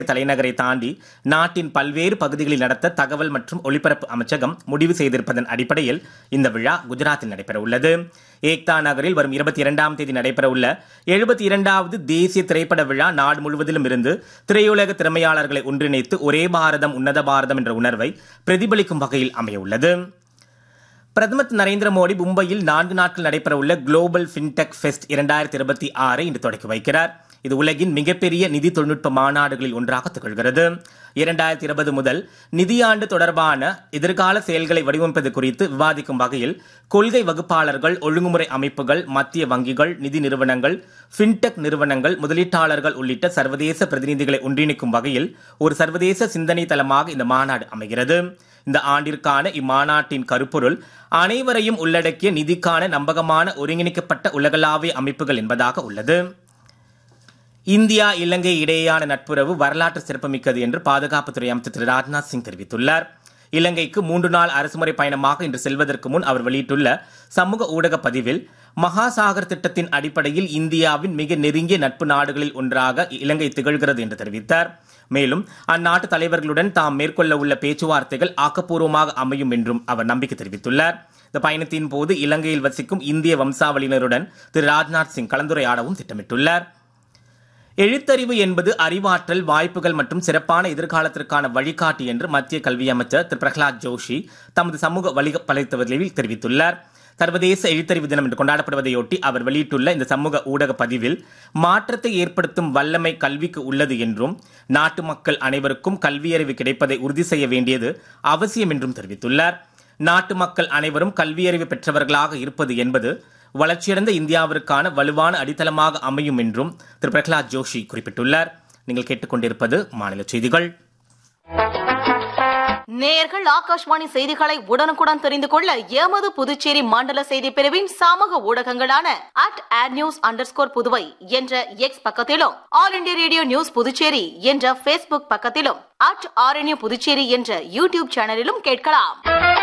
தலைநகரை தாண்டி நாட்டின் பல்வேறு பகுதிகளில் நடத்த தகவல் மற்றும் ஒலிபரப்பு அமைச்சகம் முடிவு செய்திருப்பதன் அடிப்படையில் இந்த விழா குஜராத்தில் நடைபெற உள்ளது ஏக்தா நகரில் வரும் இருபத்தி இரண்டாம் தேதி நடைபெறவுள்ள எழுபத்தி இரண்டாவது தேசிய திரைப்பட விழா நாடு முழுவதிலும் இருந்து திரையுலக திறமையாளர்களை ஒன்றிணைத்து ஒரே பாரதம் உன்னத பாரதம் என்ற உணர்வை பிரதிபலிக்கும் வகையில் அமையவுள்ளது பிரதமர் திரு நரேந்திர மோடி மும்பையில் நான்கு நாட்கள் நடைபெறவுள்ள குளோபல் ஃபின்டெக் ஃபெஸ்ட் இரண்டாயிரத்தி இருபத்தி ஆறை இன்று தொடக்கி வைக்கிறார் இது உலகின் மிகப்பெரிய நிதி தொழில்நுட்ப மாநாடுகளில் ஒன்றாக திகழ்கிறது இரண்டாயிரத்தி இருபது முதல் நிதியாண்டு தொடர்பான எதிர்கால செயல்களை வடிவமைப்பது குறித்து விவாதிக்கும் வகையில் கொள்கை வகுப்பாளர்கள் ஒழுங்குமுறை அமைப்புகள் மத்திய வங்கிகள் நிதி நிறுவனங்கள் ஃபின்டெக் நிறுவனங்கள் முதலீட்டாளர்கள் உள்ளிட்ட சர்வதேச பிரதிநிதிகளை ஒன்றிணைக்கும் வகையில் ஒரு சர்வதேச சிந்தனை தளமாக இந்த மாநாடு அமைகிறது இந்த ஆண்டிற்கான இம்மாநாட்டின் கருப்பொருள் அனைவரையும் உள்ளடக்கிய நிதிக்கான நம்பகமான ஒருங்கிணைக்கப்பட்ட உலகளாவிய அமைப்புகள் என்பதாக உள்ளது இந்தியா இலங்கை இடையேயான நட்புறவு வரலாற்று சிறப்புமிக்கது என்று பாதுகாப்புத்துறை அமைச்சர் திரு ராஜ்நாத் சிங் தெரிவித்துள்ளார் இலங்கைக்கு மூன்று நாள் அரசுமுறை பயணமாக இன்று செல்வதற்கு முன் அவர் வெளியிட்டுள்ள சமூக ஊடக பதிவில் மகாசாகர் திட்டத்தின் அடிப்படையில் இந்தியாவின் மிக நெருங்கிய நட்பு நாடுகளில் ஒன்றாக இலங்கை திகழ்கிறது என்று தெரிவித்தார் மேலும் அந்நாட்டு தலைவர்களுடன் தாம் மேற்கொள்ள உள்ள பேச்சுவார்த்தைகள் ஆக்கப்பூர்வமாக அமையும் என்றும் அவர் நம்பிக்கை தெரிவித்துள்ளார் இந்த பயணத்தின் போது இலங்கையில் வசிக்கும் இந்திய வம்சாவளியினருடன் திரு ராஜ்நாத் சிங் கலந்துரையாடவும் திட்டமிட்டுள்ளார் எழுத்தறிவு என்பது அறிவாற்றல் வாய்ப்புகள் மற்றும் சிறப்பான எதிர்காலத்திற்கான வழிகாட்டி என்று மத்திய கல்வி அமைச்சர் திரு பிரகலாத் ஜோஷி தமது சமூக வழிபலைத்தவர்களில் தெரிவித்துள்ளார் சர்வதேச எழுத்தறிவு தினம் என்று கொண்டாடப்படுவதையொட்டி அவர் வெளியிட்டுள்ள இந்த சமூக ஊடக பதிவில் மாற்றத்தை ஏற்படுத்தும் வல்லமை கல்விக்கு உள்ளது என்றும் நாட்டு மக்கள் அனைவருக்கும் கல்வியறிவு கிடைப்பதை உறுதி செய்ய வேண்டியது அவசியம் என்றும் தெரிவித்துள்ளார் நாட்டு மக்கள் அனைவரும் கல்வியறிவு பெற்றவர்களாக இருப்பது என்பது வளர்ச்சியடைந்த இந்தியாவிற்கான வலுவான அடித்தளமாக அமையும் என்றும் திரு பிரகலாத் ஜோஷி குறிப்பிட்டுள்ளார் நீங்கள் கேட்டுக்கொண்டிருப்பது மாநில செய்திகள் நேயர்கள் ஆகாஷ்வாணி செய்திகளை உடனுக்குடன் தெரிந்து கொள்ள எமது புதுச்சேரி மண்டல செய்தி பிரிவின் சமூக ஊடகங்களான அட் ஆட் நியூஸ் அண்டர் புதுவை என்ற எக்ஸ் பக்கத்திலும் All India Radio news Puducherry என்ற பேஸ்புக் பக்கத்திலும் அட் ஆர்என்யூ புதுச்சேரி என்ற யூடியூப் சேனலிலும் கேட்கலாம்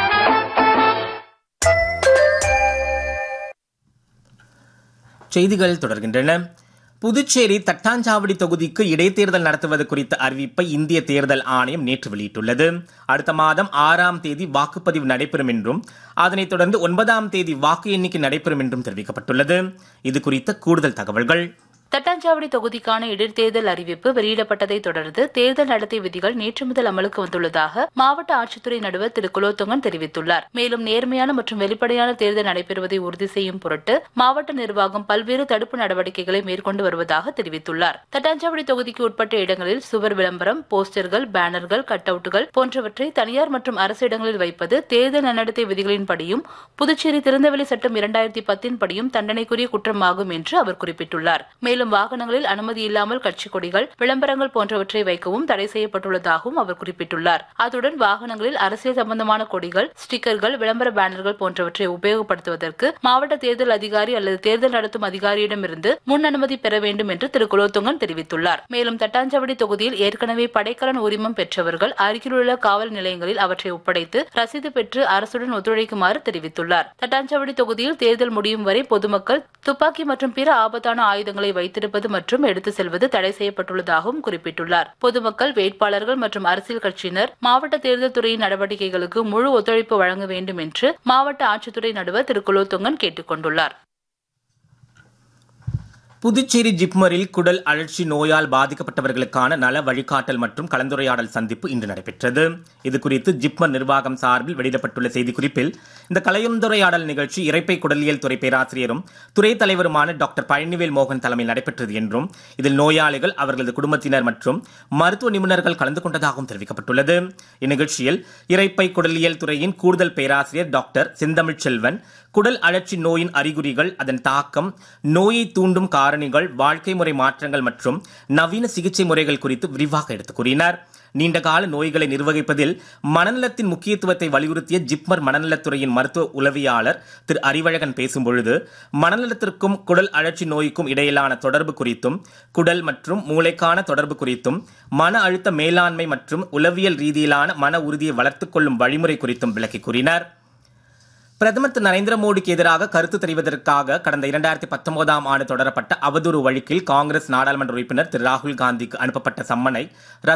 செய்திகள் தொடர்கின்றன புதுச்சேரி தட்டாஞ்சாவடி தொகுதிக்கு இடைத்தேர்தல் நடத்துவது குறித்த அறிவிப்பை இந்திய தேர்தல் ஆணையம் நேற்று வெளியிட்டுள்ளது அடுத்த மாதம் ஆறாம் தேதி வாக்குப்பதிவு நடைபெறும் என்றும் அதனைத் தொடர்ந்து ஒன்பதாம் தேதி வாக்கு எண்ணிக்கை நடைபெறும் என்றும் தெரிவிக்கப்பட்டுள்ளது இது குறித்த கூடுதல் தகவல்கள் தட்டாஞ்சாவடி தொகுதிக்கான இடைத்தேர்தல் அறிவிப்பு வெளியிடப்பட்டதை தொடர்ந்து தேர்தல் நடத்தை விதிகள் நேற்று முதல் அமலுக்கு வந்துள்ளதாக மாவட்ட ஆட்சித்துறை நடுவர் திரு குலோத்துங்கன் தெரிவித்துள்ளார் மேலும் நேர்மையான மற்றும் வெளிப்படையான தேர்தல் நடைபெறுவதை உறுதி செய்யும் பொருட்டு மாவட்ட நிர்வாகம் பல்வேறு தடுப்பு நடவடிக்கைகளை மேற்கொண்டு வருவதாக தெரிவித்துள்ளார் தட்டாஞ்சாவடி தொகுதிக்கு உட்பட்ட இடங்களில் சுவர் விளம்பரம் போஸ்டர்கள் பேனர்கள் கட் அவுட்டுகள் போன்றவற்றை தனியார் மற்றும் அரசு இடங்களில் வைப்பது தேர்தல் நன்னடத்தை விதிகளின்படியும் புதுச்சேரி திறந்தவெளி சட்டம் இரண்டாயிரத்தி பத்தின் படியும் தண்டனைக்குரிய குற்றமாகும் என்று அவர் குறிப்பிட்டுள்ளார் மேலும் வாகனங்களில் அனுமதி இல்லாமல் கட்சி கொடிகள் விளம்பரங்கள் போன்றவற்றை வைக்கவும் தடை செய்யப்பட்டுள்ளதாகவும் அவர் குறிப்பிட்டுள்ளார் அத்துடன் வாகனங்களில் அரசியல் சம்பந்தமான கொடிகள் ஸ்டிக்கர்கள் விளம்பர பேனர்கள் போன்றவற்றை உபயோகப்படுத்துவதற்கு மாவட்ட தேர்தல் அதிகாரி அல்லது தேர்தல் நடத்தும் அதிகாரியிடமிருந்து முன் அனுமதி பெற வேண்டும் என்று திரு குலோத்துங்கன் தெரிவித்துள்ளார் மேலும் தட்டாஞ்சாவடி தொகுதியில் ஏற்கனவே படைக்கலன் உரிமம் பெற்றவர்கள் அருகிலுள்ள காவல் நிலையங்களில் அவற்றை ஒப்படைத்து ரசீது பெற்று அரசுடன் ஒத்துழைக்குமாறு தெரிவித்துள்ளார் தட்டாஞ்சாவடி தொகுதியில் தேர்தல் முடியும் வரை பொதுமக்கள் துப்பாக்கி மற்றும் பிற ஆபத்தான ஆயுதங்களை வைத்திருப்பது மற்றும் எடுத்து செல்வது தடை செய்யப்பட்டுள்ளதாகவும் குறிப்பிட்டுள்ளார் பொதுமக்கள் வேட்பாளர்கள் மற்றும் அரசியல் கட்சியினர் மாவட்ட தேர்தல் துறையின் நடவடிக்கைகளுக்கு முழு ஒத்துழைப்பு வழங்க வேண்டும் என்று மாவட்ட ஆட்சித்துறை நடுவர் திரு குலோத்துங்கன் கேட்டுக் கொண்டுள்ளார் புதுச்சேரி ஜிப்மரில் குடல் அழற்சி நோயால் பாதிக்கப்பட்டவர்களுக்கான நல வழிகாட்டல் மற்றும் கலந்துரையாடல் சந்திப்பு இன்று நடைபெற்றது இது குறித்து ஜிப்மர் நிர்வாகம் சார்பில் வெளியிடப்பட்டுள்ள செய்திக்குறிப்பில் இந்த கலந்துரையாடல் நிகழ்ச்சி இறைப்பை குடலியல் துறை பேராசிரியரும் துறை தலைவருமான டாக்டர் பழனிவேல் மோகன் தலைமையில் நடைபெற்றது என்றும் இதில் நோயாளிகள் அவர்களது குடும்பத்தினர் மற்றும் மருத்துவ நிபுணர்கள் கலந்து கொண்டதாகவும் தெரிவிக்கப்பட்டுள்ளது இந்நிகழ்ச்சியில் இறைப்பை குடலியல் துறையின் கூடுதல் பேராசிரியர் டாக்டர் செந்தமிழ் செல்வன் குடல் அழற்சி நோயின் அறிகுறிகள் அதன் தாக்கம் நோயை தூண்டும் காரணிகள் வாழ்க்கை முறை மாற்றங்கள் மற்றும் நவீன சிகிச்சை முறைகள் குறித்து விரிவாக எடுத்துக் கூறினார் நீண்டகால நோய்களை நிர்வகிப்பதில் மனநலத்தின் முக்கியத்துவத்தை வலியுறுத்திய ஜிப்மர் மனநலத்துறையின் மருத்துவ உளவியாளர் திரு அறிவழகன் பேசும்பொழுது மனநலத்திற்கும் குடல் அழற்சி நோய்க்கும் இடையிலான தொடர்பு குறித்தும் குடல் மற்றும் மூளைக்கான தொடர்பு குறித்தும் மன அழுத்த மேலாண்மை மற்றும் உளவியல் ரீதியிலான மன உறுதியை வளர்த்துக் கொள்ளும் வழிமுறை குறித்தும் விளக்கி கூறினார் பிரதமர் திரு நரேந்திர மோடிக்கு எதிராக கருத்து தெரிவதற்காக கடந்த இரண்டாயிரத்தி பத்தொன்பதாம் ஆண்டு தொடரப்பட்ட அவதூறு வழக்கில் காங்கிரஸ் நாடாளுமன்ற உறுப்பினர் திரு ராகுல் காந்திக்கு அனுப்பப்பட்ட சம்மனை